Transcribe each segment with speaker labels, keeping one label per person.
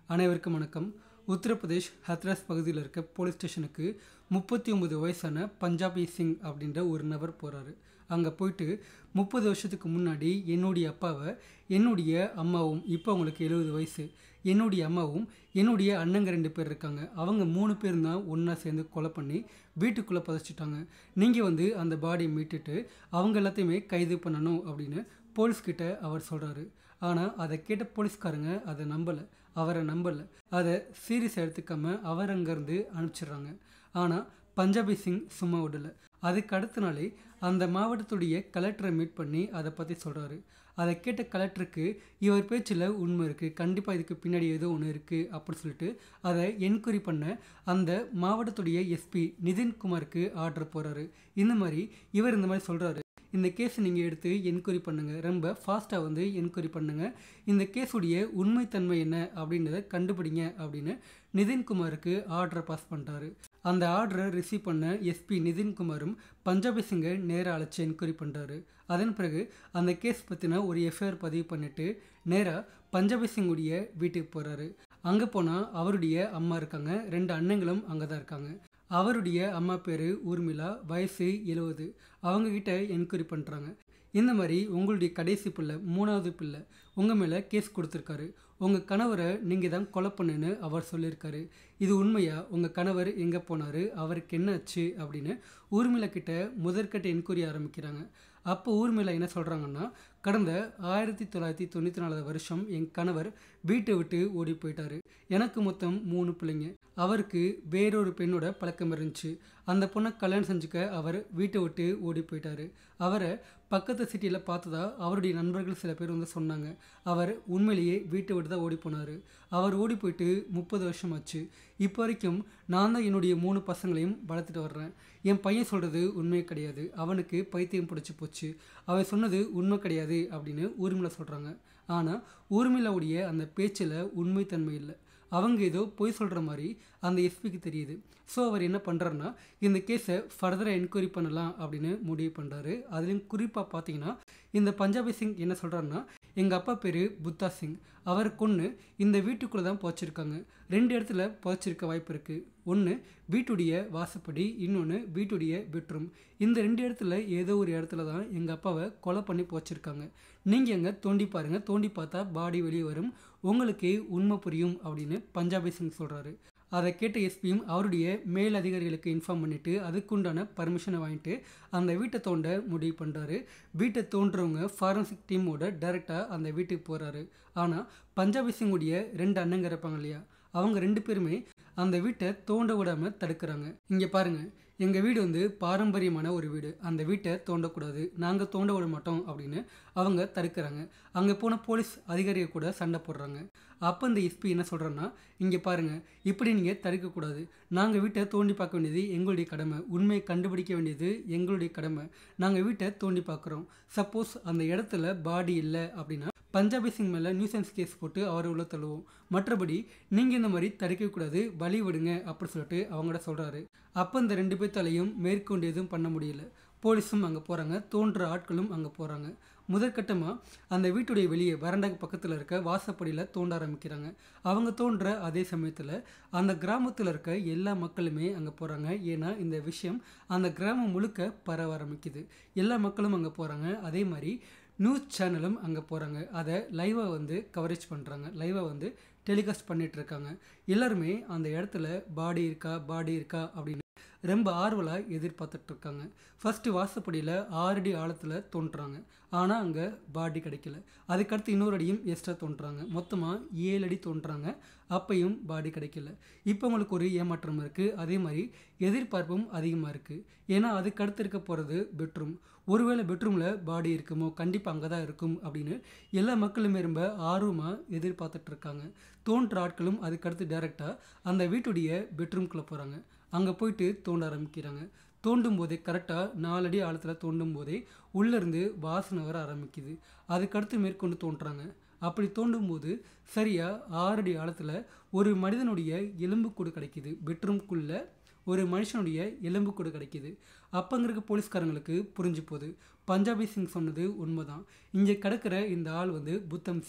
Speaker 1: அனைவருக்கும் வணக்கம் உத்தரப்பிரதேஷ் ஹத்ராஸ் பகுதியில் இருக்க போலீஸ் ஸ்டேஷனுக்கு முப்பத்தி ஒம்பது வயசான பஞ்சாபி சிங் அப்படின்ற ஒரு நபர் போகிறாரு அங்கே போயிட்டு முப்பது வருஷத்துக்கு முன்னாடி என்னுடைய அப்பாவை என்னுடைய அம்மாவும் இப்போ அவங்களுக்கு எழுபது வயசு என்னுடைய அம்மாவும் என்னுடைய அண்ணங்க ரெண்டு பேர் இருக்காங்க அவங்க மூணு பேர் தான் ஒன்றா சேர்ந்து கொலை பண்ணி வீட்டுக்குள்ளே புதைச்சிட்டாங்க நீங்கள் வந்து அந்த பாடியை மீட்டுட்டு அவங்க எல்லாத்தையுமே கைது பண்ணணும் அப்படின்னு போலீஸ்கிட்ட அவர் சொல்கிறாரு ஆனால் அதை கேட்ட போலீஸ்காரங்க அதை நம்பலை அவரை நம்பலை அதை சீரியஸ் எடுத்துக்காம அவர் அங்கேருந்து அனுப்பிச்சிடுறாங்க ஆனால் பஞ்சாபி சிங் சும்மா விடலை அதுக்கு அடுத்த நாளே அந்த மாவட்டத்துடைய கலெக்டரை மீட் பண்ணி அதை பற்றி சொல்கிறாரு அதை கேட்ட கலெக்டருக்கு இவர் பேச்சில் உண்மை இருக்குது கண்டிப்பாக இதுக்கு பின்னாடி ஏதோ ஒன்று இருக்குது அப்படின்னு சொல்லிட்டு அதை என்கொயரி பண்ண அந்த மாவட்டத்துடைய எஸ்பி நிதின்குமாருக்கு ஆர்டர் போகிறாரு இந்த மாதிரி இவர் இந்த மாதிரி சொல்கிறாரு இந்த கேஸை நீங்கள் எடுத்து என்கொயரி பண்ணுங்கள் ரொம்ப ஃபாஸ்ட்டாக வந்து என்கொயரி பண்ணுங்கள் இந்த கேஸுடைய உண்மைத்தன்மை என்ன அப்படின்றத கண்டுபிடிங்க அப்படின்னு நிதின்குமாருக்கு ஆர்டரை பாஸ் பண்ணுறாரு அந்த ஆர்டரை ரிசீவ் பண்ண எஸ்பி நிதின்குமாரும் பஞ்சாபி சிங்கை நேராக அழைச்சி என்கொயரி பண்ணுறாரு அதன் பிறகு அந்த கேஸ் பற்றின ஒரு எஃப்ஐஆர் பதிவு பண்ணிவிட்டு நேராக பஞ்சாபி சிங்குடைய வீட்டுக்கு போகிறாரு அங்கே போனால் அவருடைய அம்மா இருக்காங்க ரெண்டு அண்ணங்களும் அங்கே தான் இருக்காங்க அவருடைய அம்மா பேர் ஊர்மிளா வயசு எழுவது அவங்கக்கிட்ட என்கொயரி பண்ணுறாங்க இந்த மாதிரி உங்களுடைய கடைசி பிள்ளை மூணாவது பிள்ளை உங்கள் மேலே கேஸ் கொடுத்துருக்காரு உங்கள் கணவரை நீங்கள் தான் கொலை பண்ணுன்னு அவர் சொல்லியிருக்காரு இது உண்மையா உங்கள் கணவர் எங்கே போனார் அவருக்கு என்ன ஆச்சு அப்படின்னு ஊர்மிளா கிட்ட முதற்கட்ட என்கொயரி ஆரம்பிக்கிறாங்க அப்போ ஊர்மிளா என்ன சொல்கிறாங்கன்னா கடந்த ஆயிரத்தி தொள்ளாயிரத்தி தொண்ணூற்றி நாலாவது வருஷம் என் கணவர் வீட்டை விட்டு ஓடி போயிட்டாரு எனக்கு மொத்தம் மூணு பிள்ளைங்க அவருக்கு வேறொரு பெண்ணோட பழக்கம் இருந்துச்சு அந்த பொண்ணை கல்யாணம் செஞ்சுக்க அவர் வீட்டை விட்டு ஓடி போயிட்டாரு அவரை பக்கத்து சிட்டியில் பார்த்ததா அவருடைய நண்பர்கள் சில பேர் வந்து சொன்னாங்க அவர் உண்மையிலேயே வீட்டை விட்டு தான் ஓடி போனார் அவர் ஓடி போயிட்டு முப்பது வருஷம் ஆச்சு இப்போ வரைக்கும் நான் தான் என்னுடைய மூணு பசங்களையும் வளர்த்துட்டு வர்றேன் என் பையன் சொல்கிறது உண்மை கிடையாது அவனுக்கு பைத்தியம் பிடிச்சி போச்சு அவன் சொன்னது உண்மை கிடையாது அப்படின்னு ஊர்மிளா சொல்கிறாங்க ஆனால் ஊர்மிளாவுடைய அந்த பேச்சில் உண்மைத்தன்மை இல்லை அவங்க ஏதோ பொய் சொல்கிற மாதிரி அந்த எஸ்பிக்கு தெரியுது ஸோ அவர் என்ன பண்ணுறாருன்னா இந்த கேஸை ஃபர்தராக என்கொயரி பண்ணலாம் அப்படின்னு முடிவு பண்ணுறாரு அதுலேயும் குறிப்பாக பார்த்தீங்கன்னா இந்த பஞ்சாபி சிங் என்ன சொல்கிறாருன்னா எங்கள் அப்பா பேர் புத்தா சிங் அவரை கொன்று இந்த வீட்டுக்குள்ளே தான் புதைச்சிருக்காங்க ரெண்டு இடத்துல புதைச்சிருக்க வாய்ப்பு இருக்குது ஒன்று வீட்டுடைய வாசப்படி இன்னொன்று வீட்டுடைய பெட்ரூம் இந்த ரெண்டு இடத்துல ஏதோ ஒரு இடத்துல தான் எங்கள் அப்பாவை கொலை பண்ணி புதைச்சிருக்காங்க நீங்கள் எங்கே தோண்டி பாருங்கள் தோண்டி பார்த்தா பாடி வெளியே வரும் உங்களுக்கு உண்மை புரியும் அப்படின்னு பஞ்சாபி சிங் சொல்கிறாரு அதை கேட்ட எஸ்பியும் அவருடைய மேல் அதிகாரிகளுக்கு இன்ஃபார்ம் பண்ணிவிட்டு அதுக்குண்டான பர்மிஷனை வாங்கிட்டு அந்த வீட்டை தோண்ட முடிவு பண்ணுறாரு வீட்டை தோன்றவங்க ஃபாரன்சிக் டீமோட டைரெக்டாக அந்த வீட்டுக்கு போகிறாரு ஆனால் பஞ்சாபி சிங்குடைய ரெண்டு அண்ணங்க இருப்பாங்க இல்லையா அவங்க ரெண்டு பேருமே அந்த வீட்டை தோண்ட விடாமல் தடுக்கிறாங்க இங்கே பாருங்கள் எங்கள் வீடு வந்து பாரம்பரியமான ஒரு வீடு அந்த வீட்டை தோண்டக்கூடாது நாங்கள் தோண்ட விட மாட்டோம் அப்படின்னு அவங்க தடுக்கிறாங்க அங்கே போன போலீஸ் அதிகாரிகள் கூட சண்டை போடுறாங்க அப்போ இந்த எஸ்பி என்ன சொல்கிறேன்னா இங்கே பாருங்கள் இப்படி நீங்கள் தடுக்கக்கூடாது நாங்கள் வீட்டை தோண்டி பார்க்க வேண்டியது எங்களுடைய கடமை உண்மையை கண்டுபிடிக்க வேண்டியது எங்களுடைய கடமை நாங்கள் வீட்டை தோண்டி பார்க்குறோம் சப்போஸ் அந்த இடத்துல பாடி இல்லை அப்படின்னா பஞ்சாபி சிங் மேலே நியூசன்ஸ் கேஸ் போட்டு அவரை உள்ள தள்ளுவோம் மற்றபடி நீங்கள் இந்த மாதிரி தடுக்கக்கூடாது பலி விடுங்க அப்படின்னு சொல்லிட்டு அவங்கள்ட சொல்கிறாரு அப்போ இந்த ரெண்டு பேர்த்தாலையும் மேற்கொண்டு எதுவும் பண்ண முடியல போலீஸும் அங்கே போகிறாங்க தோன்ற ஆட்களும் அங்கே போகிறாங்க முதற்கட்டமாக அந்த வீட்டுடைய வெளியே வறண்டக்கு பக்கத்தில் இருக்க வாசப்படியில் தோண்ட ஆரம்பிக்கிறாங்க அவங்க தோன்ற அதே சமயத்தில் அந்த கிராமத்தில் இருக்க எல்லா மக்களுமே அங்கே போகிறாங்க ஏன்னா இந்த விஷயம் அந்த கிராமம் முழுக்க பரவ ஆரம்பிக்குது எல்லா மக்களும் அங்கே போகிறாங்க அதே மாதிரி நியூஸ் சேனலும் அங்கே போகிறாங்க அதை லைவாக வந்து கவரேஜ் பண்ணுறாங்க லைவாக வந்து டெலிகாஸ்ட் பண்ணிகிட்டு இருக்காங்க எல்லாருமே அந்த இடத்துல பாடி இருக்கா பாடி இருக்கா அப்படின்னு ரொம்ப ஆர்வலாக எதிர்பார்த்துட்டு இருக்காங்க ஃபஸ்ட்டு வாசப்படியில் ஆறு அடி ஆழத்தில் தோன்றுறாங்க ஆனால் அங்கே பாடி கிடைக்கல அதுக்கடுத்து இன்னொரு அடியும் எக்ஸ்ட்ரா தோன்றுறாங்க மொத்தமாக ஏழு அடி தோன்றுறாங்க அப்பையும் பாடி கிடைக்கல இப்போ உங்களுக்கு ஒரு ஏமாற்றம் இருக்குது அதே மாதிரி எதிர்பார்ப்பும் அதிகமாக இருக்குது ஏன்னா அதுக்கடுத்து இருக்க போகிறது பெட்ரூம் ஒருவேளை பெட்ரூமில் பாடி இருக்குமோ கண்டிப்பாக அங்கே தான் இருக்கும் அப்படின்னு எல்லா மக்களுமே ரொம்ப ஆர்வமாக எதிர்பார்த்துட்டு இருக்காங்க தோன்ற ஆட்களும் அதுக்கடுத்து டேரெக்டாக அந்த வீட்டுடைய பெட்ரூம்குள்ளே போகிறாங்க அங்கே போயிட்டு தோண்ட ஆரம்பிக்கிறாங்க தோண்டும் போதே கரெக்டாக நாலடி ஆழத்தில் தோண்டும் போதே உள்ளேருந்து வாசனை வர ஆரம்பிக்குது அதுக்கடுத்து மேற்கொண்டு தோன்றுறாங்க அப்படி தோண்டும் போது சரியாக ஆறடி ஆழத்தில் ஒரு மனிதனுடைய எலும்புக்கூடு கிடைக்கிது பெட்ரூம்குள்ளே ஒரு மனுஷனுடைய எலும்பு கூட கிடைக்கிது அப்பங்கிறக்க போலீஸ்காரங்களுக்கு புரிஞ்சு போகுது பஞ்சாபி சிங் சொன்னது உண்மைதான் இங்கே கிடக்கிற இந்த ஆள் வந்து புத்தம் சிங்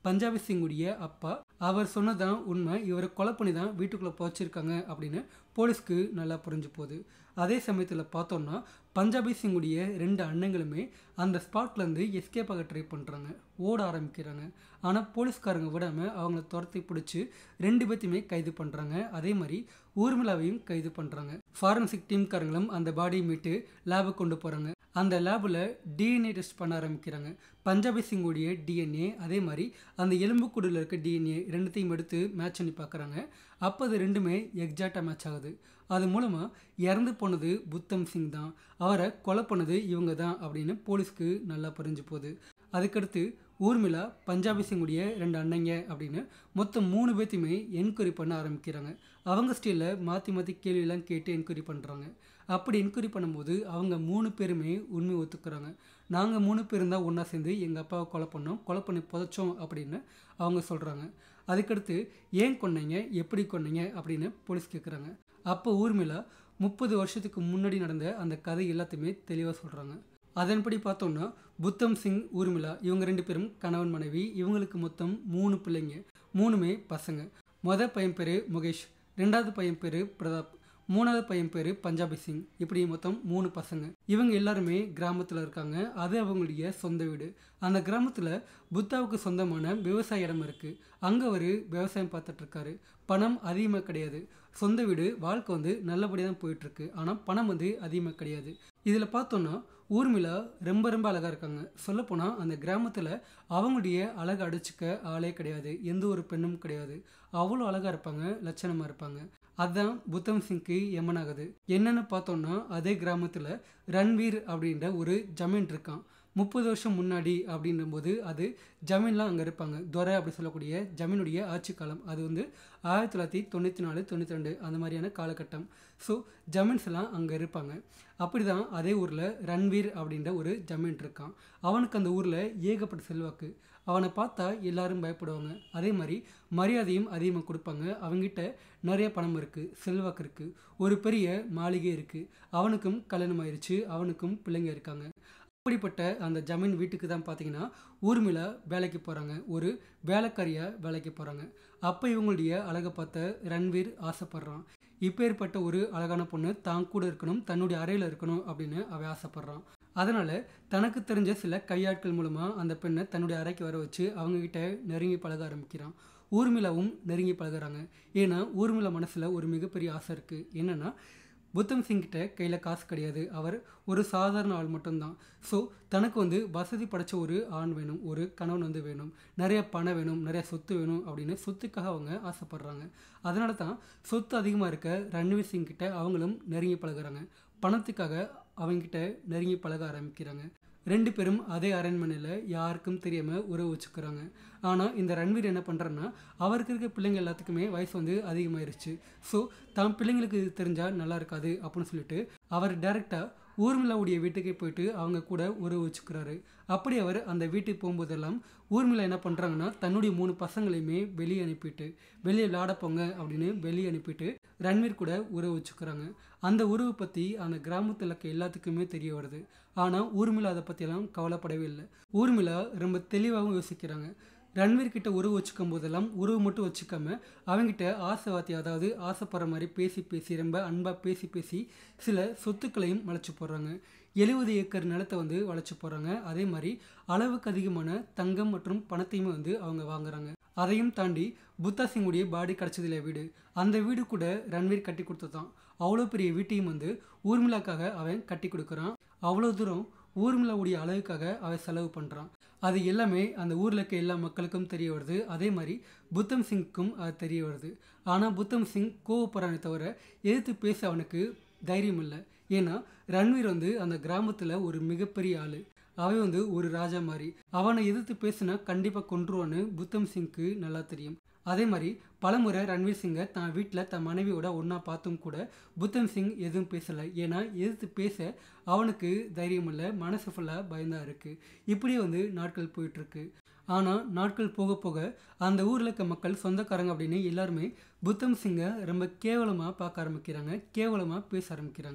Speaker 1: பஞ்சாபி சிங்குடைய அப்பா அவர் சொன்னதான் உண்மை இவரை கொலை பண்ணி தான் வீட்டுக்குள்ளே புதைச்சிருக்காங்க அப்படின்னு போலீஸ்க்கு நல்லா புரிஞ்சு போகுது அதே சமயத்தில் பார்த்தோம்னா பஞ்சாபி சிங்குடைய ரெண்டு அண்ணங்களுமே அந்த ஸ்பாட்லேருந்து எஸ்கேப் ஆக ட்ரை பண்ணுறாங்க ஓட ஆரம்பிக்கிறாங்க ஆனால் போலீஸ்காரங்க விடாமல் அவங்கள துரத்தி பிடிச்சி ரெண்டு பேர்த்தையுமே கைது பண்ணுறாங்க அதே மாதிரி ஊர்மிளாவையும் கைது பண்ணுறாங்க ஃபாரன்சிக் டீம்காரங்களும் அந்த பாடியை மீட்டு லேபுக்கு கொண்டு போகிறாங்க அந்த லேபில் டிஎன்ஏ டெஸ்ட் பண்ண ஆரம்பிக்கிறாங்க பஞ்சாபி சிங்குடைய டிஎன்ஏ அதே மாதிரி அந்த எலும்புக்கூடில் இருக்க டிஎன்ஏ ரெண்டுத்தையும் எடுத்து மேட்ச் பண்ணி பார்க்குறாங்க அப்போ அது ரெண்டுமே எக்ஸாக்டாக மேட்ச் ஆகுது அது மூலமாக இறந்து போனது புத்தம் சிங் தான் அவரை கொலை பண்ணது இவங்க தான் அப்படின்னு போலீஸ்க்கு நல்லா புரிஞ்சு போகுது அதுக்கடுத்து ஊர்மிளா பஞ்சாபி சிங்குடைய ரெண்டு அண்ணங்க அப்படின்னு மொத்தம் மூணு பேர்த்தையுமே என்கொயரி பண்ண ஆரம்பிக்கிறாங்க அவங்க ஸ்டைலில் மாற்றி மாற்றி கேள்வியெல்லாம் கேட்டு என்கொயரி பண்ணுறாங்க அப்படி என்கொயரி பண்ணும்போது அவங்க மூணு பேருமே உண்மை ஒத்துக்கிறாங்க நாங்கள் மூணு பேரும் தான் ஒன்றா சேர்ந்து எங்கள் அப்பாவை கொலை பண்ணோம் கொலை பண்ணி புதைச்சோம் அப்படின்னு அவங்க சொல்கிறாங்க அதுக்கடுத்து ஏன் கொன்னீங்க எப்படி கொன்னீங்க அப்படின்னு போலீஸ் கேட்குறாங்க அப்போ ஊர்மிளா முப்பது வருஷத்துக்கு முன்னாடி நடந்த அந்த கதை எல்லாத்தையுமே தெளிவாக சொல்கிறாங்க அதன்படி பார்த்தோம்னா புத்தம் சிங் ஊர்மிளா இவங்க ரெண்டு பேரும் கணவன் மனைவி இவங்களுக்கு மொத்தம் மூணு பிள்ளைங்க மூணுமே பசங்க மொதல் பையன் பேர் முகேஷ் ரெண்டாவது பையன் பேர் பிரதாப் மூணாவது பையன் பேர் பஞ்சாபி சிங் இப்படி மொத்தம் மூணு பசங்க இவங்க எல்லாருமே கிராமத்தில் இருக்காங்க அது அவங்களுடைய சொந்த வீடு அந்த கிராமத்தில் புத்தாவுக்கு சொந்தமான விவசாய இடம் இருக்குது அங்கே அவர் விவசாயம் பார்த்துட்டு இருக்காரு பணம் அதிகமாக கிடையாது சொந்த வீடு வாழ்க்கை வந்து நல்லபடியாக தான் போயிட்டுருக்கு ஆனால் பணம் வந்து அதிகமாக கிடையாது இதில் பார்த்தோன்னா ஊர்மிளா ரொம்ப ரொம்ப அழகாக இருக்காங்க சொல்லப்போனால் அந்த கிராமத்தில் அவங்களுடைய அழகை அடிச்சுக்க ஆளே கிடையாது எந்த ஒரு பெண்ணும் கிடையாது அவ்வளோ அழகாக இருப்பாங்க லட்சணமாக இருப்பாங்க அதுதான் புத்தம் சிங்க்கு எமனாகுது என்னென்னு பார்த்தோம்னா அதே கிராமத்தில் ரன்வீர் அப்படின்ற ஒரு ஜமீன் இருக்கான் முப்பது வருஷம் முன்னாடி அப்படின்னும்போது அது ஜமீன்லாம் அங்கே இருப்பாங்க துரை அப்படி சொல்லக்கூடிய ஜமீனுடைய ஆட்சி காலம் அது வந்து ஆயிரத்தி தொள்ளாயிரத்தி தொண்ணூற்றி நாலு தொண்ணூற்றி ரெண்டு அந்த மாதிரியான காலகட்டம் ஸோ ஜமீன்ஸ் எல்லாம் அங்கே இருப்பாங்க அப்படி தான் அதே ஊரில் ரன்வீர் அப்படின்ற ஒரு ஜமீன் இருக்கான் அவனுக்கு அந்த ஊரில் ஏகப்பட்ட செல்வாக்கு அவனை பார்த்தா எல்லாரும் பயப்படுவாங்க அதே மாதிரி மரியாதையும் அதிகமாக கொடுப்பாங்க அவங்ககிட்ட நிறைய பணம் இருக்குது செல்வாக்கு இருக்குது ஒரு பெரிய மாளிகை இருக்குது அவனுக்கும் கல்யாணம் ஆயிடுச்சு அவனுக்கும் பிள்ளைங்க இருக்காங்க அப்படிப்பட்ட அந்த ஜமீன் வீட்டுக்கு தான் பார்த்தீங்கன்னா ஊர்மிளா வேலைக்கு போகிறாங்க ஒரு வேலைக்காரியாக வேலைக்கு போகிறாங்க அப்போ இவங்களுடைய அழகை பார்த்த ரன்வீர் ஆசைப்படுறான் இப்பேற்பட்ட ஒரு அழகான பொண்ணு தான் கூட இருக்கணும் தன்னுடைய அறையில் இருக்கணும் அப்படின்னு அவன் ஆசைப்படுறான் அதனால் தனக்கு தெரிஞ்ச சில கையாட்கள் மூலமாக அந்த பெண்ணை தன்னுடைய அறைக்கு வர வச்சு அவங்கக்கிட்ட நெருங்கி பழக ஆரம்பிக்கிறான் ஊர்மிளாவும் நெருங்கி பழகுறாங்க ஏன்னா ஊர்மிளா மனசில் ஒரு மிகப்பெரிய ஆசை இருக்குது என்னென்னா புத்தம் சிங்கிட்ட கையில் காசு கிடையாது அவர் ஒரு சாதாரண ஆள் மட்டும்தான் ஸோ தனக்கு வந்து வசதி படைச்ச ஒரு ஆண் வேணும் ஒரு கணவன் வந்து வேணும் நிறைய பணம் வேணும் நிறைய சொத்து வேணும் அப்படின்னு சொத்துக்காக அவங்க ஆசைப்படுறாங்க அதனால தான் சொத்து அதிகமாக இருக்க ரன்வீர் சிங் கிட்ட அவங்களும் நெருங்கி பழகுறாங்க பணத்துக்காக அவங்ககிட்ட நெருங்கி பழக ஆரம்பிக்கிறாங்க ரெண்டு பேரும் அதே அரண்மனையில் யாருக்கும் தெரியாமல் உறவு வச்சுக்கிறாங்க ஆனால் இந்த ரன்வீர் என்ன பண்ணுறாருன்னா அவருக்கு இருக்க பிள்ளைங்க எல்லாத்துக்குமே வயசு வந்து அதிகமாயிருச்சு ஸோ தான் பிள்ளைங்களுக்கு இது தெரிஞ்சால் நல்லா இருக்காது அப்படின்னு சொல்லிட்டு அவர் டைரெக்டாக ஊர்மிளாவுடைய வீட்டுக்கே போயிட்டு அவங்க கூட உறவு வச்சுக்கிறாரு அப்படி அவர் அந்த வீட்டுக்கு போகும்போதெல்லாம் ஊர்மிளா என்ன பண்ணுறாங்கன்னா தன்னுடைய மூணு பசங்களையுமே வெளியே அனுப்பிட்டு வெளியே விளாட போங்க அப்படின்னு வெளியே அனுப்பிட்டு ரன்வீர் கூட உறவு வச்சுக்கிறாங்க அந்த உறவை பற்றி அந்த கிராமத்தில் இருக்க எல்லாத்துக்குமே தெரிய வருது ஆனால் ஊர்மிளா அதை பற்றியெல்லாம் கவலைப்படவே இல்லை ஊர்மிளா ரொம்ப தெளிவாகவும் யோசிக்கிறாங்க ரன்வீர் கிட்ட உறவு வச்சுக்கும் போதெல்லாம் உறவு மட்டும் வச்சுக்காம அவங்ககிட்ட ஆசை வார்த்தை அதாவது ஆசைப்படுற மாதிரி பேசி பேசி ரொம்ப அன்பாக பேசி பேசி சில சொத்துக்களையும் வளைச்சு போடுறாங்க எழுபது ஏக்கர் நிலத்தை வந்து வளைச்சு போடுறாங்க அதே மாதிரி அளவுக்கு அதிகமான தங்கம் மற்றும் பணத்தையுமே வந்து அவங்க வாங்குறாங்க அதையும் தாண்டி புத்தா சிங்குடைய பாடி கிடச்சதில்ல வீடு அந்த வீடு கூட ரன்வீர் கட்டி கொடுத்ததான் அவ்வளோ பெரிய வீட்டையும் வந்து ஊர்மிளாக்காக அவன் கட்டி கொடுக்குறான் அவ்வளோ தூரம் ஊர்மிளாவுடைய அழகுக்காக அவன் செலவு பண்ணுறான் அது எல்லாமே அந்த ஊரில் இருக்க எல்லா மக்களுக்கும் தெரிய வருது அதே மாதிரி புத்தம் சிங்க்கும் அது தெரிய வருது ஆனால் புத்தம் சிங் கோவப்படுறானே தவிர எதிர்த்து பேச அவனுக்கு தைரியம் இல்லை ஏன்னா ரன்வீர் வந்து அந்த கிராமத்தில் ஒரு மிகப்பெரிய ஆள் அவன் வந்து ஒரு ராஜா மாதிரி அவனை எதிர்த்து பேசினா கண்டிப்பாக கொன்றுவான்னு புத்தம் சிங்க்கு நல்லா தெரியும் அதே மாதிரி பலமுறை ரன்வீர் சிங்கை தான் வீட்டில் தன் மனைவியோட ஒன்றா பார்த்தும் கூட புத்தம் சிங் எதுவும் பேசலை ஏன்னா எதிர்த்து பேச அவனுக்கு தைரியம் இல்லை மனசு ஃபுல்லாக பயந்தாக இருக்குது இப்படியே வந்து நாட்கள் போயிட்டுருக்கு ஆனால் நாட்கள் போக போக அந்த ஊரில் இருக்க மக்கள் சொந்தக்காரங்க அப்படின்னு எல்லாருமே புத்தம் சிங்கை ரொம்ப கேவலமாக பார்க்க ஆரம்பிக்கிறாங்க கேவலமாக பேச ஆரம்பிக்கிறாங்க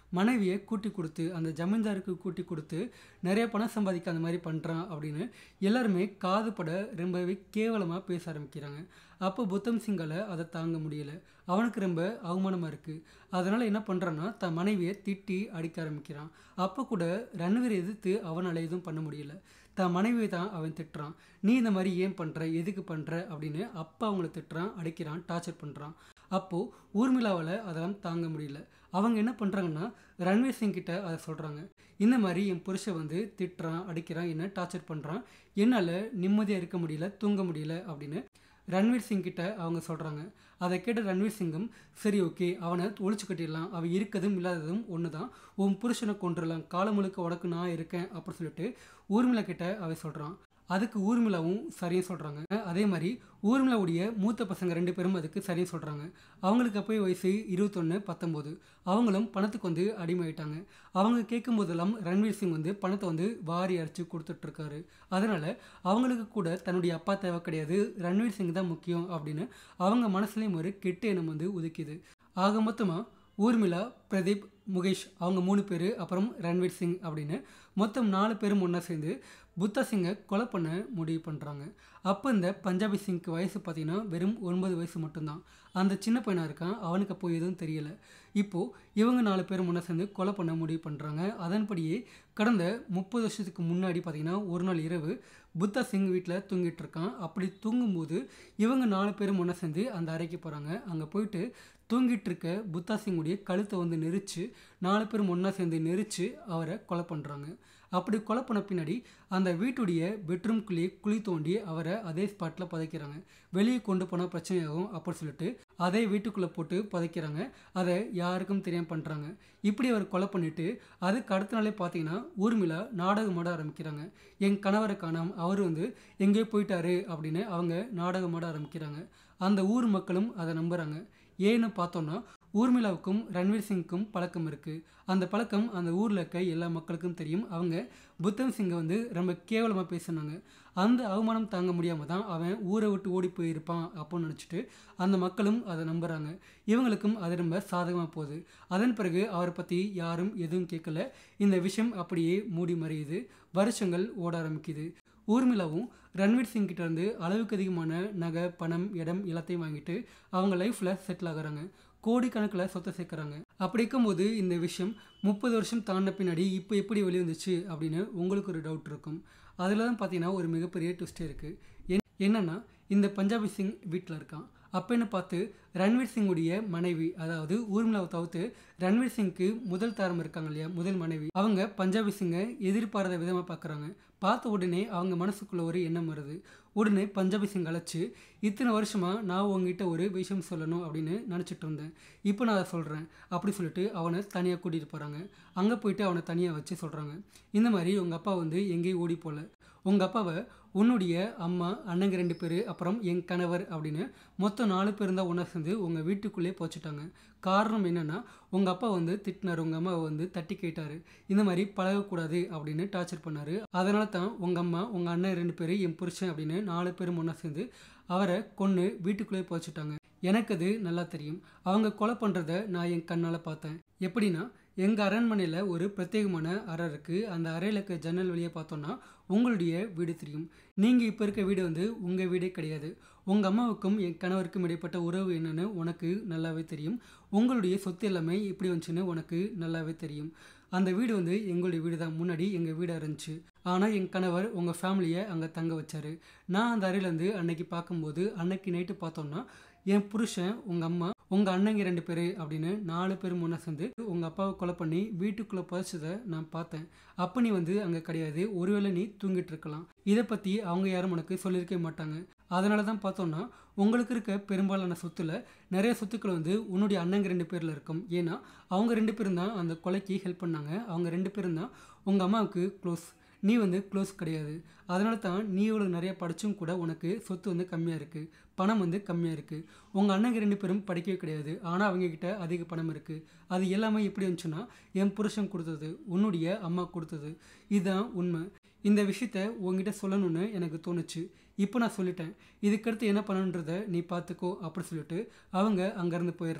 Speaker 1: மனைவியை கூட்டி கொடுத்து அந்த ஜமீன்தாருக்கு கூட்டி கொடுத்து நிறைய பணம் சம்பாதிக்க அந்த மாதிரி பண்ணுறான் அப்படின்னு எல்லாருமே காது பட ரொம்பவே கேவலமாக பேச ஆரம்பிக்கிறாங்க அப்போ புத்தம் சிங்கால் அதை தாங்க முடியல அவனுக்கு ரொம்ப அவமானமாக இருக்குது அதனால் என்ன பண்ணுறான்னா தன் மனைவியை திட்டி அடிக்க ஆரம்பிக்கிறான் அப்போ கூட ரன்வீர் எதிர்த்து அவனால் எதுவும் பண்ண முடியல தன் மனைவியை தான் அவன் திட்டுறான் நீ இந்த மாதிரி ஏன் பண்ணுற எதுக்கு பண்ணுற அப்படின்னு அப்பா அவங்கள திட்டுறான் அடிக்கிறான் டார்ச்சர் பண்ணுறான் அப்போது ஊர்மிளாவால் அதெல்லாம் தாங்க முடியல அவங்க என்ன பண்ணுறாங்கன்னா ரன்வீர் சிங் கிட்ட அதை சொல்கிறாங்க இந்த மாதிரி என் புருஷன் வந்து திட்டுறான் அடிக்கிறான் என்ன டார்ச்சர் பண்ணுறான் என்னால் நிம்மதியாக இருக்க முடியல தூங்க முடியல அப்படின்னு ரன்வீர் சிங் கிட்ட அவங்க சொல்கிறாங்க அதை கேட்ட ரன்வீர் சிங்கும் சரி ஓகே அவனை ஒழிச்சு கட்டிடலாம் அவன் இருக்கதும் இல்லாததும் ஒன்று தான் உன் புருஷனை கொண்டுடலாம் காலம் முழுக்க உனக்கு நான் இருக்கேன் அப்படின்னு சொல்லிட்டு ஊர்மிளா கிட்ட அவன் சொல்கிறான் அதுக்கு ஊர்மிளாவும் சரியும் சொல்கிறாங்க அதே மாதிரி ஊர்மிளாவுடைய மூத்த பசங்க ரெண்டு பேரும் அதுக்கு சரியும் சொல்கிறாங்க அவங்களுக்கு அப்போயே வயசு இருபத்தொன்று பத்தொம்போது அவங்களும் பணத்துக்கு வந்து அடிமையாயிட்டாங்க அவங்க கேட்கும் போதெல்லாம் ரன்வீர் சிங் வந்து பணத்தை வந்து வாரி அரைச்சி கொடுத்துட்ருக்காரு அதனால் அவங்களுக்கு கூட தன்னுடைய அப்பா தேவை கிடையாது ரன்வீர் சிங் தான் முக்கியம் அப்படின்னு அவங்க மனசுலேயும் ஒரு கெட்ட எண்ணம் வந்து உதிக்குது ஆக மொத்தமாக ஊர்மிளா பிரதீப் முகேஷ் அவங்க மூணு பேர் அப்புறம் ரன்வீர் சிங் அப்படின்னு மொத்தம் நாலு பேரும் ஒன்றா சேர்ந்து புத்தா சிங்கை கொலை பண்ண முடிவு பண்ணுறாங்க அப்போ இந்த பஞ்சாபி சிங்க்கு வயசு பார்த்திங்கன்னா வெறும் ஒன்பது வயசு மட்டும்தான் அந்த சின்ன பையனாக இருக்கான் அவனுக்கு அப்போ எதுவும் தெரியலை இப்போது இவங்க நாலு பேரும் முன்னே சேர்ந்து கொலை பண்ண முடிவு பண்ணுறாங்க அதன்படியே கடந்த முப்பது வருஷத்துக்கு முன்னாடி பார்த்திங்கன்னா ஒரு நாள் இரவு புத்தா சிங் வீட்டில் தூங்கிட்டு இருக்கான் அப்படி தூங்கும்போது இவங்க நாலு பேரும் ஒன்றா சேர்ந்து அந்த அறைக்கு போகிறாங்க அங்கே போயிட்டு தூங்கிட்டு இருக்க புத்தா சிங்குடைய கழுத்தை வந்து நெரிச்சு நாலு பேரும் ஒன்றா சேர்ந்து நெரிச்சு அவரை கொலை பண்ணுறாங்க அப்படி கொலை பண்ண பின்னாடி அந்த வீட்டுடைய பெட்ரூம்குள்ளேயே குழி தோண்டி அவரை அதே ஸ்பாட்டில் புதைக்கிறாங்க வெளியே கொண்டு போனால் பிரச்சனையாகும் அப்படின்னு சொல்லிட்டு அதே வீட்டுக்குள்ளே போட்டு புதைக்கிறாங்க அதை யாருக்கும் தெரியாமல் பண்ணுறாங்க இப்படி அவர் கொலை பண்ணிவிட்டு அதுக்கு அடுத்த நாளே பார்த்தீங்கன்னா ஊர்மிளா நாடகம் ஆட ஆரம்பிக்கிறாங்க என் கணவரை காணாம அவர் வந்து எங்கேயோ போயிட்டாரு அப்படின்னு அவங்க நாடகம் ஆட ஆரம்பிக்கிறாங்க அந்த ஊர் மக்களும் அதை நம்புகிறாங்க ஏன்னு பார்த்தோன்னா ஊர்மிளாவுக்கும் ரன்வீர் சிங்க்கும் பழக்கம் இருக்குது அந்த பழக்கம் அந்த ஊரில் இருக்க எல்லா மக்களுக்கும் தெரியும் அவங்க புத்தன் சிங்கை வந்து ரொம்ப கேவலமாக பேசினாங்க அந்த அவமானம் தாங்க முடியாமல் தான் அவன் ஊரை விட்டு ஓடி போயிருப்பான் அப்படின்னு நினச்சிட்டு அந்த மக்களும் அதை நம்புகிறாங்க இவங்களுக்கும் அது ரொம்ப சாதகமாக போகுது அதன் பிறகு அவரை பற்றி யாரும் எதுவும் கேட்கல இந்த விஷயம் அப்படியே மூடி மறையுது வருஷங்கள் ஓட ஆரம்பிக்குது ஊர்மிளாவும் ரன்வீர் சிங் கிட்ட இருந்து அளவுக்கு அதிகமான நகை பணம் இடம் எல்லாத்தையும் வாங்கிட்டு அவங்க லைஃப்பில் செட்டில் ஆகுறாங்க கோடிக்கணக்கில் சொத்தை சேர்க்குறாங்க அப்படி இருக்கும்போது இந்த விஷயம் முப்பது வருஷம் தாண்ட பின்னாடி இப்போ எப்படி வெளியே வந்துச்சு அப்படின்னு உங்களுக்கு ஒரு டவுட் இருக்கும் அதில் தான் பார்த்தீங்கன்னா ஒரு மிகப்பெரிய ட்விஸ்டே இருக்குது என் என்னென்னா இந்த பஞ்சாபி சிங் வீட்டில் இருக்கான் அப்போன்னு பார்த்து ரன்வீர் சிங்குடைய மனைவி அதாவது ஊர்மிளாவை தவிர்த்து ரன்வீர் சிங்க்கு முதல் தாரம் இருக்காங்க இல்லையா முதல் மனைவி அவங்க பஞ்சாபி சிங்கை எதிர்பாராத விதமாக பார்க்குறாங்க பார்த்த உடனே அவங்க மனசுக்குள்ள ஒரு எண்ணம் வருது உடனே பஞ்சாபி சிங் அழைச்சி இத்தனை வருஷமாக நான் உங்ககிட்ட ஒரு விஷயம் சொல்லணும் அப்படின்னு நினச்சிட்டு இருந்தேன் இப்போ நான் அதை சொல்கிறேன் அப்படி சொல்லிட்டு அவனை தனியாக கூட்டிகிட்டு போகிறாங்க அங்கே போயிட்டு அவனை தனியாக வச்சு சொல்கிறாங்க இந்த மாதிரி உங்கள் அப்பா வந்து எங்கேயும் ஓடி போகல உங்கள் அப்பாவை உன்னுடைய அம்மா அண்ணங்க ரெண்டு பேர் அப்புறம் என் கணவர் அப்படின்னு மொத்தம் நாலு பேர் தான் ஒன்றா சேர்ந்து உங்கள் வீட்டுக்குள்ளேயே போச்சுட்டாங்க காரணம் என்னென்னா உங்கள் அப்பா வந்து திட்டினார் உங்கள் அம்மாவை வந்து தட்டி கேட்டார் இந்த மாதிரி பழகக்கூடாது அப்படின்னு டார்ச்சர் பண்ணார் அதனால தான் உங்கள் அம்மா உங்கள் அண்ணன் ரெண்டு பேர் என் புருஷன் அப்படின்னு நாலு பேரும் ஒன்றா சேர்ந்து அவரை கொன்று வீட்டுக்குள்ளேயே போச்சுட்டாங்க எனக்கு அது நல்லா தெரியும் அவங்க கொலை பண்ணுறத நான் என் கண்ணால் பார்த்தேன் எப்படின்னா எங்கள் அரண்மனையில் ஒரு பிரத்யேகமான அறை இருக்குது அந்த அறையில் இருக்க ஜன்னல் வழியாக பார்த்தோன்னா உங்களுடைய வீடு தெரியும் நீங்கள் இப்போ இருக்க வீடு வந்து உங்கள் வீடே கிடையாது உங்கள் அம்மாவுக்கும் என் கணவருக்கும் இடைப்பட்ட உறவு என்னன்னு உனக்கு நல்லாவே தெரியும் உங்களுடைய சொத்து எல்லாமே எப்படி வந்துச்சுன்னு உனக்கு நல்லாவே தெரியும் அந்த வீடு வந்து எங்களுடைய வீடு தான் முன்னாடி எங்கள் வீடாக இருந்துச்சு ஆனால் என் கணவர் உங்கள் ஃபேமிலியை அங்கே தங்க வச்சார் நான் அந்த அறையிலேருந்து அன்னைக்கு பார்க்கும்போது அன்னைக்கு நைட்டு பார்த்தோன்னா என் புருஷன் உங்கள் அம்மா உங்கள் அண்ணங்க ரெண்டு பேர் அப்படின்னு நாலு பேர் முன்னே சேர்ந்து உங்கள் அப்பாவை கொலை பண்ணி வீட்டுக்குள்ளே புதைச்சதை நான் பார்த்தேன் அப்போ நீ வந்து அங்கே கிடையாது ஒருவேளை நீ தூங்கிட்டு இருக்கலாம் இதை பற்றி அவங்க யாரும் உனக்கு சொல்லியிருக்கவே மாட்டாங்க அதனால தான் பார்த்தோன்னா உங்களுக்கு இருக்க பெரும்பாலான சொத்துல நிறைய சொத்துக்கள் வந்து உன்னுடைய அண்ணங்க ரெண்டு பேரில் இருக்கும் ஏன்னா அவங்க ரெண்டு பேரும் தான் அந்த கொலைக்கு ஹெல்ப் பண்ணாங்க அவங்க ரெண்டு பேரும் தான் உங்கள் அம்மாவுக்கு க்ளோஸ் நீ வந்து க்ளோஸ் கிடையாது அதனால தான் நீ இவ்வளோ நிறைய படித்தும் கூட உனக்கு சொத்து வந்து கம்மியாக இருக்குது பணம் வந்து கம்மியாக இருக்குது உங்கள் அண்ணங்க ரெண்டு பேரும் படிக்கவே கிடையாது ஆனால் அவங்கக்கிட்ட அதிக பணம் இருக்குது அது எல்லாமே எப்படி வந்துச்சுன்னா என் புருஷன் கொடுத்தது உன்னுடைய அம்மா கொடுத்தது இதுதான் உண்மை இந்த விஷயத்த உங்ககிட்ட சொல்லணும்னு எனக்கு தோணுச்சு இப்போ நான் சொல்லிட்டேன் இதுக்கடுத்து என்ன பண்ணணுன்றத நீ பார்த்துக்கோ அப்படி சொல்லிட்டு அவங்க அங்கேருந்து போயிடுறாங்க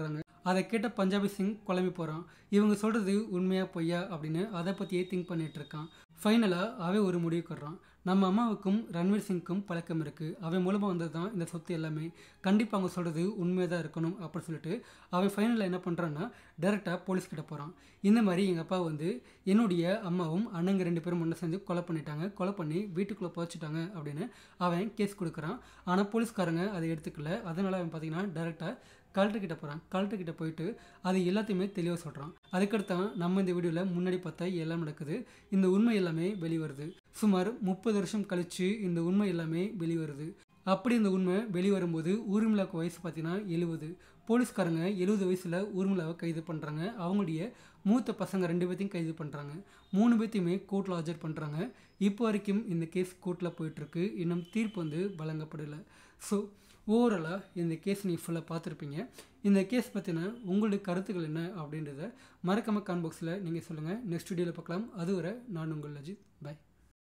Speaker 1: அதை கேட்ட பஞ்சாபி சிங் குழம்பி போகிறான் இவங்க சொல்கிறது உண்மையா பொய்யா அப்படின்னு அதை பற்றியே திங்க் பண்ணிட்டு இருக்கான் ஃபைனலாக அவன் ஒரு முடிவுக்கு வர்றான் நம்ம அம்மாவுக்கும் ரன்வீர் சிங்க்கும் பழக்கம் இருக்குது அவன் மூலமாக வந்தது தான் இந்த சொத்து எல்லாமே கண்டிப்பாக அவங்க சொல்கிறது உண்மையாக தான் இருக்கணும் அப்படின்னு சொல்லிட்டு அவன் ஃபைனலில் என்ன பண்ணுறான்னா டேரெக்டாக போலீஸ்கிட்ட போகிறான் இந்த மாதிரி எங்கள் அப்பா வந்து என்னுடைய அம்மாவும் அண்ணங்க ரெண்டு பேரும் ஒன்று சேர்ந்து கொலை பண்ணிட்டாங்க கொலை பண்ணி வீட்டுக்குள்ளே புதைச்சிட்டாங்க அப்படின்னு அவன் கேஸ் கொடுக்குறான் ஆனால் போலீஸ்காரங்க அதை எடுத்துக்கல அதனால் அவன் பார்த்தீங்கன்னா டேரெக்டாக கலெக்டர்கிட்ட போகிறான் கலெக்டர்கிட்ட போயிட்டு அது எல்லாத்தையுமே தெளிவாக சொல்கிறான் அதுக்கடுத்தான் நம்ம இந்த வீடியோவில் முன்னாடி பார்த்தா எல்லாம் நடக்குது இந்த உண்மை எல்லாமே வெளிவருது சுமார் முப்பது வருஷம் கழித்து இந்த உண்மை எல்லாமே வெளிவருது அப்படி இந்த உண்மை வெளிவரும்போது ஊர்மிளாவுக்கு வயசு பார்த்தீங்கன்னா எழுபது போலீஸ்காரங்க எழுபது வயசில் ஊர்மிளாவை கைது பண்ணுறாங்க அவங்களுடைய மூத்த பசங்க ரெண்டு பேர்த்தையும் கைது பண்ணுறாங்க மூணு பேர்த்தையுமே கோர்ட்டில் ஆஜர் பண்ணுறாங்க இப்போ வரைக்கும் இந்த கேஸ் கோர்ட்டில் போயிட்டுருக்கு இன்னும் தீர்ப்பு வந்து வழங்கப்படலை ஸோ ஓவராலாக இந்த கேஸ் நீங்கள் ஃபுல்லாக பார்த்துருப்பீங்க இந்த கேஸ் பற்றின உங்களுடைய கருத்துக்கள் என்ன அப்படின்றத மறக்காம கான் பாக்ஸில் நீங்கள் சொல்லுங்கள் நெக்ஸ்ட் வீடியோவில் பார்க்கலாம் அதுவரை நான் உங்கள் அஜித் பாய்